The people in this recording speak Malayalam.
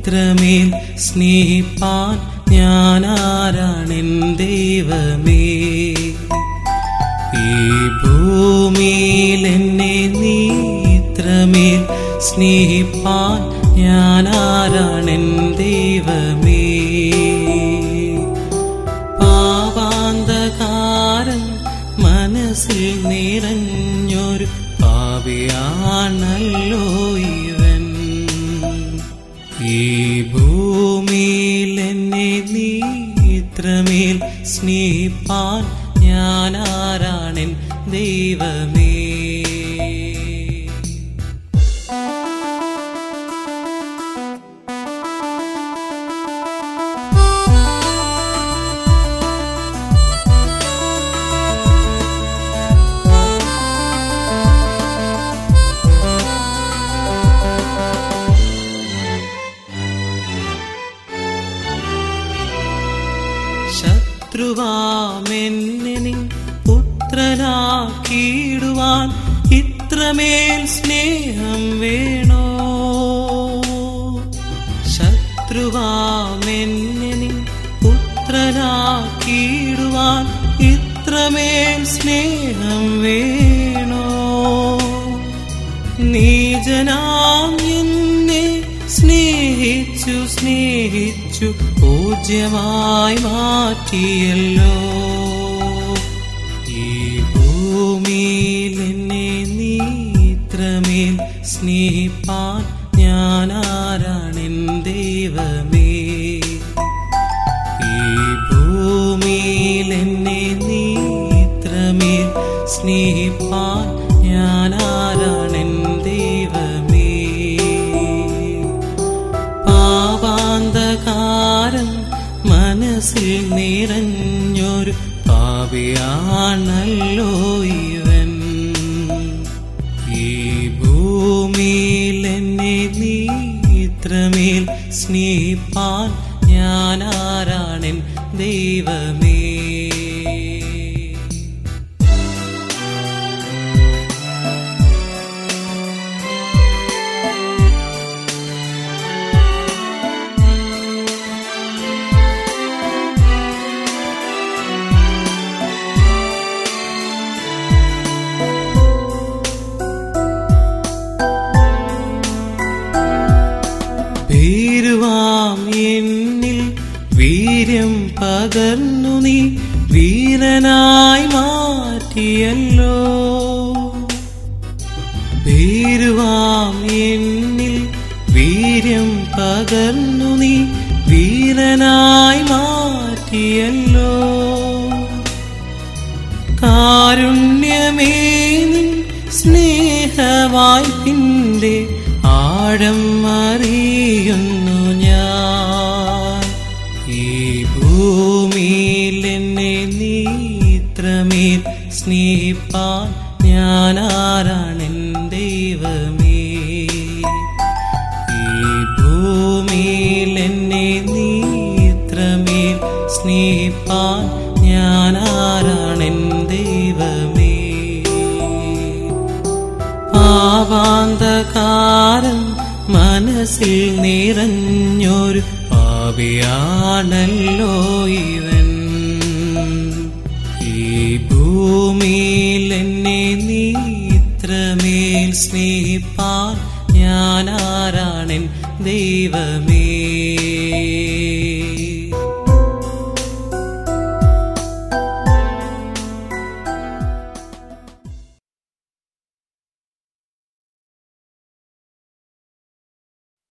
ഇത്രമേൽ സ്നേഹിപ്പാൻ ഞാനാരാണെൻ ദൈവമേ ഈ ഭൂമിയിൽ എന്നെ നീ ഇത്രമേൽ സ്നേഹിപ്പാൻ ഞാനാരാണെൻ ദൈവമേ പാവാന്തകാരം മനസ്സിൽ നിറഞ്ഞൊരു പാപിയാണല്ലോ ഇവൻ ഈ ഭൂമിയിൽ എന്നെ നീ ഇത്രമേൽ സ്നേഹിപ്പാൻ ഞാനാരാണെൻ ദൈവമേ ശത്രുവാമെന്നെ നിൻ പുത്രനാക്കിയിടുവാൻ ഇത്രമേൽ സ്നേഹം വേണോ ശത്രുവാമെന്നെ നിൻ പുത്രനാക്കിയിടുവാൻ ഇത്രമേൽ സ്നേഹം വേണോ നീജനാം എന്നെ സ്നേഹിച്ചു സ്നേഹിച്ചു പൂജ്യമായി മാറ്റിയല്ലോ ഈ ഭൂമിയിൽ എന്നെ നീ ഇത്രമേൽ സ്നേഹിപ്പാൻ ഞാനാരാണെൻ ദൈവമേ ഈ ഭൂമിയിൽ എന്നെ നീ ഇത്രമേൽ സ്നേഹിപ്പാൻ ഞാനാരാണെൻ ദൈവമേ പാപാന്തകാരം മനസ്സിൽ നിറഞ്ഞൊരു പാപിയാണല്ലോ ഇവൻ ഈ ഭൂമിയിൽ എന്നെ നീ ഇത്രമേൽ സ്നേഹിപ്പാൻ ഞാനാരാണെൻ ദൈവമേ പേരുവാം എന്നിൽ വീര്യം പകർന്നു നീ വീരനായി മാറ്റിയല്ലോ പേരുവാം എന്നിൽ വീര്യം പകർന്നു നീ വീരനായി മാറ്റിയല്ലോ കാരുണ്യമേ നിൻ സ്നേഹവായ്പിന്റെ ആഴം അറിയുന്നു ഞാൻ ഈ ഭൂമിയിൽ എന്നെ നീ ഇത്രമേൽ സ്നേഹിപ്പാൻ ഞാനാരാണെൻ ദൈവമേ ഈ ഭൂമിയിൽ എന്നെ നീ ഇത്രമേൽ സ്നേഹിപ്പാൻ ഞാനാരാണെൻ ദൈവമേ പാപാന്തകാരം മനസ്സിൽ നിറഞ്ഞൊരു പാപിയാണല്ലോ ഇവൻ ഈ ഭൂമിയിൽ എന്നെ നീ ഇത്രമേൽ സ്നേഹിപ്പാൻ ഞാനാരാണെൻ ദൈവമേ